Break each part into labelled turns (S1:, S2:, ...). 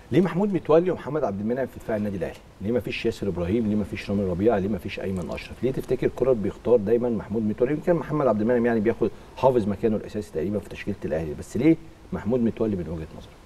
S1: ليه محمود متولي ومحمد عبد المنعم في دفاع النادي الاهلي؟ ليه ما فيش ياسر ابراهيم؟ ليه ما فيش رامي ربيعه؟ ليه ما فيش ايمن اشرف؟ ليه تفتكر كولر بيختار دايما محمود متولي؟ يمكن محمد عبد المنعم يعني بياخد حافظ مكانه الاساسي تقريبا في تشكيله الاهلي بس ليه محمود متولي من وجهه نظرك؟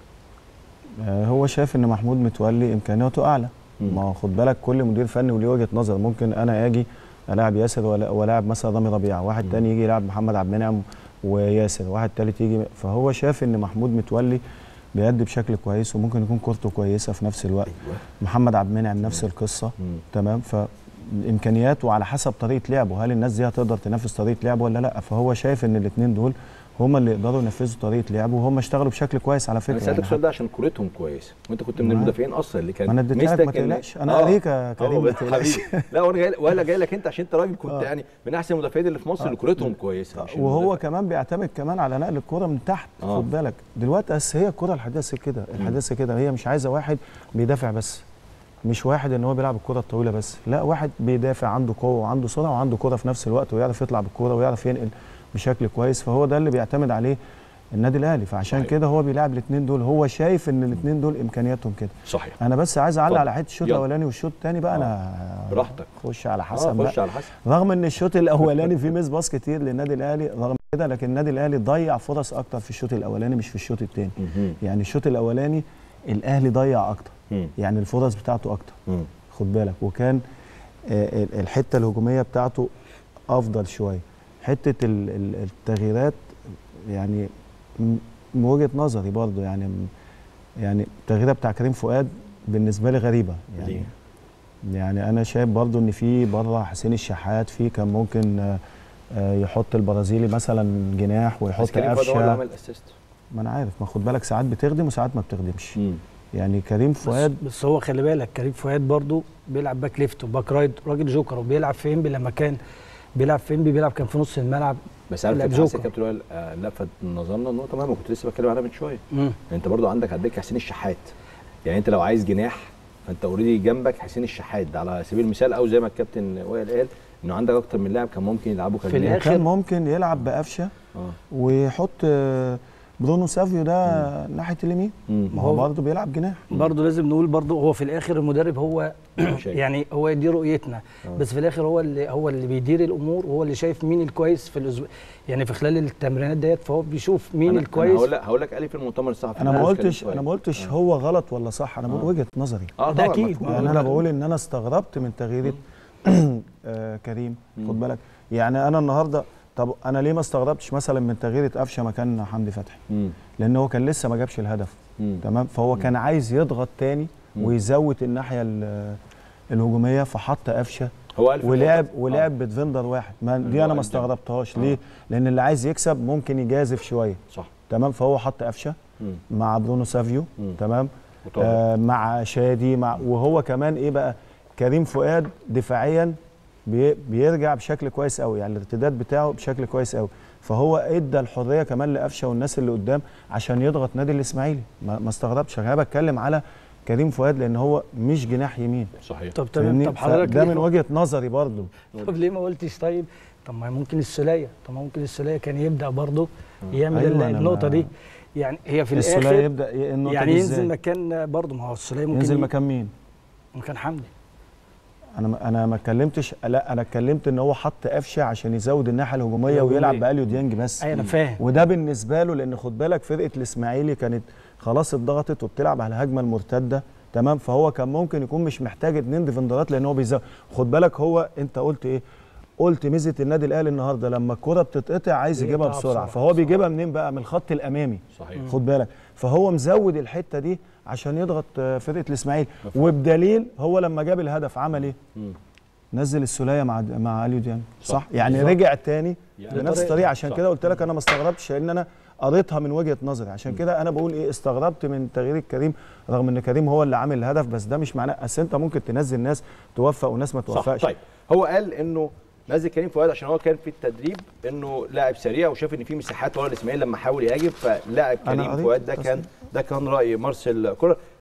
S2: آه، هو شايف ان محمود متولي امكانياته اعلى
S1: مم.
S2: ما هو خد بالك كل مدير فني وليه وجهه نظر ممكن انا اجي الاعب ياسر ولا- والاعب مثلا رامي ربيعه واحد
S1: مم.
S2: تاني يجي يلعب محمد عبد المنعم وياسر واحد تالت يجي فهو شاف ان محمود متولي بيأدي بشكل كويس وممكن يكون كورته كويسه في نفس الوقت
S1: ايوه
S2: محمد عبد المنعم نفس القصه
S1: مم.
S2: تمام فامكانياته على حسب طريقه لعبه هل الناس دي هتقدر تنافس طريقه لعبه ولا لا فهو شايف ان الاثنين دول هم اللي يقدروا ينفذوا طريقه لعبه وهم اشتغلوا بشكل كويس على فكره
S1: انا سالتك
S2: يعني
S1: السؤال ده عشان كورتهم كويسه وانت كنت من
S2: معاك.
S1: المدافعين اصلا اللي كان
S2: ما انا اديتها لك
S1: ميزتك
S2: ما
S1: إن-
S2: تقلقش انا
S1: آه.
S2: قاريك يا كريم
S1: آه،
S2: ما تقلقش
S1: حبيبي لا وانا جاي ولا جاي لك انت عشان انت راجل كنت
S2: آه.
S1: يعني من احسن المدافعين اللي في مصر اللي كورتهم كويسه مش
S2: وهو
S1: المدافع.
S2: كمان بيعتمد كمان على نقل الكرة من تحت
S1: آه.
S2: خد بالك دلوقتي بس هي الكرة الحداثة كده الحداثة كده هي مش عايزة واحد بيدافع بس مش واحد ان هو بيلعب الكرة الطويلة بس لا واحد بيدافع عنده قوة وعنده سرعة وعنده كرة في نفس الوقت ويعرف يطلع بالكرة ويعرف ينقل بشكل كويس فهو ده اللي بيعتمد عليه النادي الاهلي فعشان
S1: صحيح.
S2: كده هو بيلعب الاثنين دول هو شايف ان الاثنين دول امكانياتهم كده
S1: صحيح
S2: انا بس عايز اعلق
S1: اتفضل.
S2: على حته الشوط
S1: يلا.
S2: الاولاني والشوط الثاني بقى
S1: آه.
S2: انا
S1: براحتك.
S2: خش على
S1: اه
S2: حسب بقى
S1: خش على حسب
S2: رغم ان الشوط الاولاني فيه ميس باص كتير للنادي الاهلي رغم كده لكن النادي الاهلي ضيع فرص اكتر في الشوط الاولاني مش في الشوط الثاني
S1: مهم.
S2: يعني الشوط الاولاني الاهلي ضيع اكتر
S1: مم.
S2: يعني الفرص بتاعته اكتر
S1: مم.
S2: خد بالك وكان آه، ال- الحته الهجوميه بتاعته افضل شويه حته ال- ال- التغييرات يعني م- من وجهه نظري برضو يعني م- يعني التغييره بتاع كريم فؤاد بالنسبه لي غريبه يعني
S1: ليه؟
S2: يعني انا شايف برضو ان في بره حسين الشحات في كان ممكن آه، آه، يحط البرازيلي مثلا جناح
S1: بس
S2: ويحط
S1: كريم فؤاد هو اللي
S2: قفشه
S1: عمل اسيست
S2: ما انا عارف ما خد بالك ساعات بتخدم وساعات ما بتخدمش يعني كريم فؤاد
S3: بس, بس هو خلي بالك كريم فؤاد برضو بيلعب باك ليفت وباك رايت راجل جوكر وبيلعب في انبي لما كان بيلعب في انبي بيلعب كان في نص الملعب
S1: بس عارف
S3: لاعب
S1: كابتن حسن
S3: جوكر.
S1: كابتن وائل آه، لفت نظرنا النقطه مهمه كنت لسه بتكلم عنها من شويه
S3: مم.
S1: انت برضو عندك عندك حسين الشحات يعني انت لو عايز جناح فانت اوريدي جنبك حسين الشحات ده على سبيل المثال او زي ما الكابتن وائل قال انه عندك اكتر من لاعب كان ممكن يلعبوا
S3: في
S1: كجناح
S3: الآخر-
S2: كان ممكن يلعب بقفشه
S1: اه
S2: ويحط آه، برونو سافيو ده ناحيه اليمين
S1: مم.
S2: ما هو برضه بيلعب جناح
S3: برضه لازم نقول برضه هو في الاخر المدرب هو
S1: شايف.
S3: يعني هو دي رؤيتنا
S1: آه.
S3: بس في الاخر هو اللي هو اللي بيدير الامور وهو اللي شايف مين الكويس في الاسبوع يعني في خلال التمرينات ديت فهو بيشوف مين
S1: أنا- أنا
S3: الكويس
S1: هقول لك هقول لك قال إيه في المؤتمر الصحفي
S2: انا ما
S1: أنا بتكلم
S2: قلتش
S1: شوية.
S2: انا ما قلتش
S1: آه.
S2: هو غلط ولا صح انا بقول
S1: آه.
S2: وجهه نظري
S1: اه
S3: ده
S1: طبعا
S3: أكيد.
S1: مفهوم.
S2: يعني انا بقول ان انا استغربت من تغيير آه كريم
S1: مم.
S2: خد بالك يعني انا النهارده طب انا ليه ما استغربتش مثلا من تغيير قفشه مكان حمدي فتحي
S1: مم.
S2: لان هو كان لسه ما جابش الهدف
S1: مم.
S2: تمام فهو كان عايز يضغط تاني
S1: مم.
S2: ويزود الناحيه ال- الهجوميه فحط قفشه
S1: هو قال في
S2: ولعب
S1: النقطة-
S2: ولعب بتفندر واحد ما
S1: اللي
S2: دي
S1: هو
S2: انا ما
S1: الجنب.
S2: استغربتهاش
S1: آه.
S2: ليه لان اللي عايز يكسب ممكن يجازف شويه
S1: آه. صح
S2: تمام فهو حط قفشه
S1: مم.
S2: مع برونو سافيو
S1: مم.
S2: تمام
S1: وطاهر.
S2: آه مع شادي مع وهو كمان ايه بقى كريم فؤاد دفاعيا بي بيرجع بشكل كويس قوي يعني الارتداد بتاعه بشكل كويس قوي فهو ادى الحريه كمان لقفشه والناس اللي قدام عشان يضغط نادي الاسماعيلي ما, ما استغربتش انا بتكلم على كريم فؤاد لان هو مش جناح يمين
S1: صحيح
S3: طب تمام
S2: فاهمني؟
S3: طب حضرتك
S2: ده
S3: ليه-
S2: من وجهه نظري برضو
S3: طب ليه ما قلتش طيب طب ما ممكن السوليه طب ما ممكن السوليه كان يبدا برضه يعمل
S2: أيوة،
S3: أيوة
S2: أنا
S3: النقطه
S2: ما-
S3: دي يعني هي في
S2: السوليه
S3: الاخر
S2: يبدا ي- النقطه
S3: يعني
S2: دي
S3: ينزل
S2: إزاي؟
S3: مكان برضه ما هو السوليه ممكن
S2: ينزل
S3: ي-
S2: مكان مين
S3: مكان حمدي
S2: انا ما انا ما اتكلمتش لا انا اتكلمت ان هو حط قفشه عشان يزود الناحيه الهجوميه
S3: الهجومية.
S2: ويلعب باليو ديانج بس
S3: اي انا فاهم
S2: وده بالنسبه له لان خد بالك فرقه الاسماعيلي كانت خلاص اتضغطت وبتلعب على الهجمه المرتده تمام فهو كان ممكن يكون مش محتاج اتنين ديفندرات لان هو بيزود خد بالك هو انت قلت ايه قلت ميزه النادي الاهلي النهارده لما الكره بتتقطع عايز يجيبها
S3: يقطع
S2: بسرعه
S3: بسرعة.
S2: فهو بيجيبها منين بقى من الخط الامامي
S1: صحيح
S2: خد بالك فهو مزود الحته دي عشان يضغط آه، فرقه الاسماعيلي وبدليل هو لما جاب الهدف عمل ايه
S1: مم.
S2: نزل السوليه مع مع اليو ديانج
S1: صح.
S2: صح, يعني
S1: بالظبط.
S2: رجع تاني
S1: يعني
S2: بنفس
S3: طريقة.
S2: الطريقه عشان
S1: صح.
S2: كده قلت لك انا ما استغربتش لان انا قريتها من وجهه نظري عشان كده انا بقول ايه استغربت من تغيير الكريم رغم ان كريم هو اللي عامل الهدف بس ده مش معناه اصل انت ممكن تنزل ناس توفق وناس ما
S1: صح
S2: توفقش
S1: طيب هو قال انه نزل كريم فؤاد عشان هو كان في التدريب انه لاعب سريع وشاف ان في مساحات ورا الاسماعيلي لما حاول يهاجم فلاعب
S2: أنا
S1: كريم
S2: قريت
S1: فؤاد ده كان
S2: تصريح.
S1: ده كان راي مارسيل كولر